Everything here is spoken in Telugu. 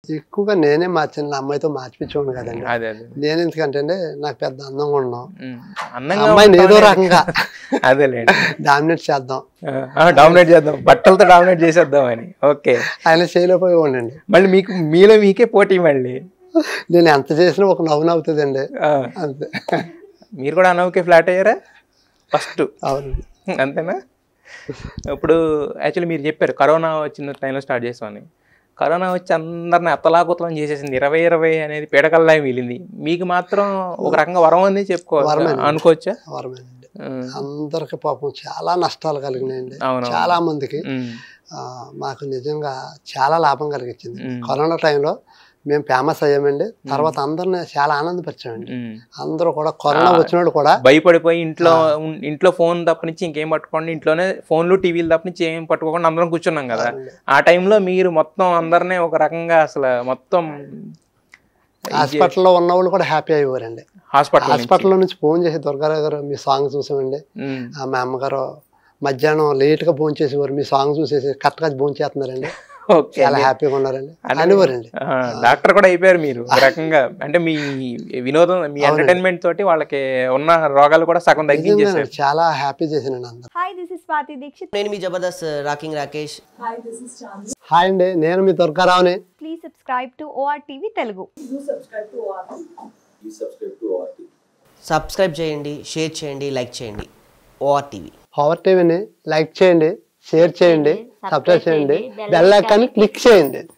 ఎక్కువగా నేనే మార్చాను నా అమ్మాయితో మార్చిపించుకోండి కదండి అదే అదే నేను ఎందుకంటే అండి నాకు పెద్ద అందంగా ఉన్నాం ఉమ్. అందంగా అమ్మాయిని ఏదో ఉంటామనే- రకంగా అదేలేండి డామినేట్ చేద్దాం డామినేట్ చేద్దాం బట్టలతో డామినేట్ చేసేద్దాం అని ఓకే ఆయన చేయలేకపోయేవాడండి మళ్ళీ మీకు మీలో మీకే పోటీ మళ్ళీ నేను ఎంత చేసినా ఒక నవ్వు నవ్వుతుందండి ఆ, అంతే మీరు కూడా అనవుకే ఫ్లాట్ అయ్యారా ఫస్ట్ అవునండి అంతేనా ఇప్పుడు యాక్చువల్లీ మీరు చెప్పారు కరోనా వచ్చిన టైంలో స్టార్ట్ చేసామని కరోనా వచ్చి అందరిని అత్తలాకుతలం చేసేసింది ఇరవై ఇరవై అనేది పీడకల్లా మిగిలింది మీకు మాత్రం ఒక రకంగా వరం అని చెప్పుకోవచ్చు వరమేనండి. అనుకోవచ్చా వరమేనండి ఉమ్, అందరికి పాపం చాలా నష్టాలు కలిగినాయండి అవునవును. చాలా మందికి ఉమ్, ఆ, మాకు నిజంగా చాలా లాభం కలిగించింది మ్మ్. కరోనా టైంలో మేము ఫేమస్ అయ్యామండి తర్వాత అందరిని చాలా ఆనందపరిచామండి ఉమ్. అందరూ కూడా కరోనా వచ్చినోడు కూడా భయపడిపోయి ఇంట్లో ఉన్- ఇంట్లో ఫోన్ తప్ప నుంచి ఇంకేం పట్టుకోండి ఇంట్లోనే ఫోన్లు టీవీలు తప్ప నుంచి ఏం పట్టుకోకుండా అందరం కూర్చున్నాం కదా ఆ టైంలో మీరు మొత్తం అందరినీ ఒక రకంగా అసలు మొత్తం హాస్పిటల్లో ఉన్న వాళ్ళు కూడా హ్యాపీ అయ్యేవారండి హాస్పిటల్ హాస్పిటల్లో నుంచి ఫోన్ చేసి దుర్గారావు గారు మీ సాంగ్ చూసామండి ఆ మా అమ్మగారు మధ్యాహ్నం లేట్గా ఫోన్ చేసేవారు మీ సాంగ్ చూసేసి కరెక్ట్గా ఫోన్ చేస్తున్నారండి ఓకే చాలా హ్యాపీగా ఉన్నారండి అనేవారండి డాక్టర్ కూడా అయిపోయారు మీరు ఒక రకంగా అంటే మీ వినోదం మీ ఎంటర్టైన్మెంట్ తోటి వాళ్ళకి ఉన్న రోగాలు కూడా సగం తగ్గించేసారు నిజంగానండి, చాలా హ్యాపీ చేసినండి అందరు Hi, this is Swati Dikshit. నేను మీ జబర్దస్త్ రాకింగ్ రాకేష్ హాయ్ అండి నేను మీ దుర్గారావుని Please subscribe to ORTV Telugu. Subscribe చేయండి షేర్ చేయండి లైక్ చేయండి ఓఆర్ టీవీ పవర్ టీవీని లైక్ చేయండి షేర్ చేయండి సబ్స్క్రైబ్ చేయండి బెల్ ఐకాన్ని క్లిక్ చేయండి